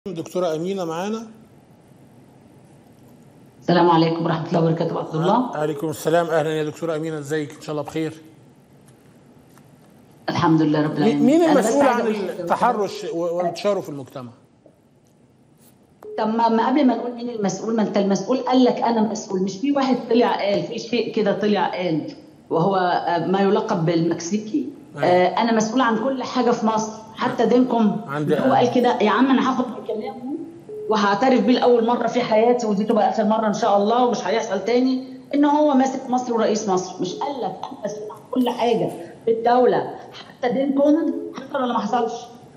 دكتورة أمينة معانا السلام عليكم ورحمة الله وبركاته عبد الله عليكم السلام أهلا يا دكتورة أمينة ازيك إن شاء الله بخير الحمد لله رب مين العالمين مين أنا بس المسؤول عايزة عن أقول حاجة. التحرش و- وانتشاره في المجتمع طب ما ما قبل ما نقول مين المسؤول ما انت المسؤول قال لك انا مسؤول مش في واحد طلع قال في شيء كده طلع قال وهو آه، ما يلقب بالمكسيكي أيوة. آه، انا مسؤول عن كل حاجه في مصر حتى دينكم عندي- هو قال كده يا عم انا هاخد بكلامه وهعترف بيه لاول مره في حياتي ودي تبقى اخر مره ان شاء الله ومش هيحصل تاني ان هو ماسك مصر ورئيس مصر مش قال لك انا مسؤول عن كل حاجه في الدوله حتى دينكم حصل ولا ما حصلش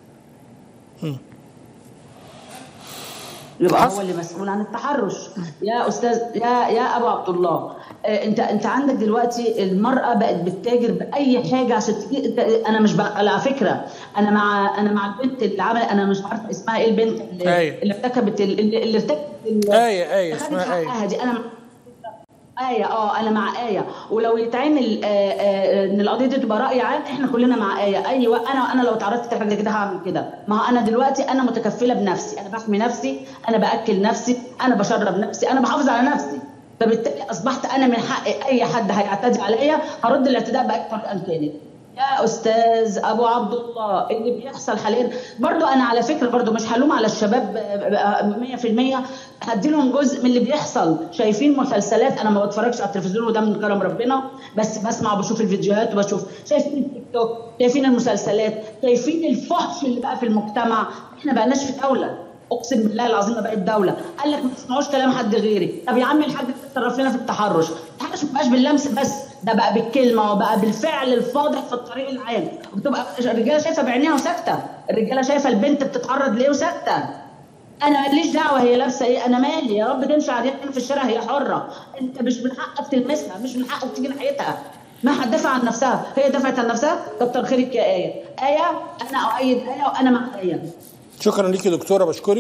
يبقى حصل. هو اللي مسؤول عن التحرش يا استاذ يا يا ابو عبد الله آه، انت انت عندك دلوقتي المراه بقت بتتاجر باي حاجه عشان تجي انت انا مش بقى على فكره انا مع انا مع البنت اللي عملت انا مش عارفه اسمها ايه البنت اللي, آية. اللي ارتكبت ال- اللي, اللي ارتكبت ال- آية آية خدت اسمها آية حقها دي انا آية اه أنا مع آية ولو يتعمل آه، آه، إن القضية دي تبقى رأي عام إحنا كلنا مع آية أيوه أنا أنا لو تعرضت لحاجة كده هعمل كده ما هو أنا دلوقتي أنا متكفلة بنفسي أنا بحمي نفسي أنا بأكل نفسي أنا بشرب نفسي أنا بحافظ على نفسي فبالتالي أصبحت أنا من حق أي حد هيعتدي عليا هرد الاعتداء بأي طريقة كانت يا استاذ ابو عبد الله اللي بيحصل حاليا برضو انا على فكره برضو مش هلوم على الشباب آه، 100% هدي لهم جزء من اللي بيحصل شايفين مسلسلات انا ما بتفرجش على التلفزيون وده من كرم ربنا بس بسمع وبشوف الفيديوهات وبشوف شايفين التيك توك شايفين المسلسلات شايفين الفحش اللي بقى في المجتمع احنا بقناش في دوله اقسم بالله العظيم ما بقت دوله قال لك ما تسمعوش كلام حد غيري طب يا عم الحاج تصرف لنا في التحرش التحرش ما بقاش باللمس بس ده بقى بالكلمه وبقى بالفعل الفاضح في الطريق العام وبتبقى الرجاله شايفه بعينيها وساكته الرجاله شايفه البنت بتتعرض ليه وساكته انا ماليش دعوه هي لابسه ايه انا مالي يا رب تمشي عليها في الشارع هي حره انت مش من حقك تلمسها مش من حقك تيجي ناحيتها ما هتدافع عن نفسها هي دفعت عن نفسها كتر خيرك يا ايه ايه انا اؤيد ايه وانا مع ايه شكرا ليكي دكتورة بشكرك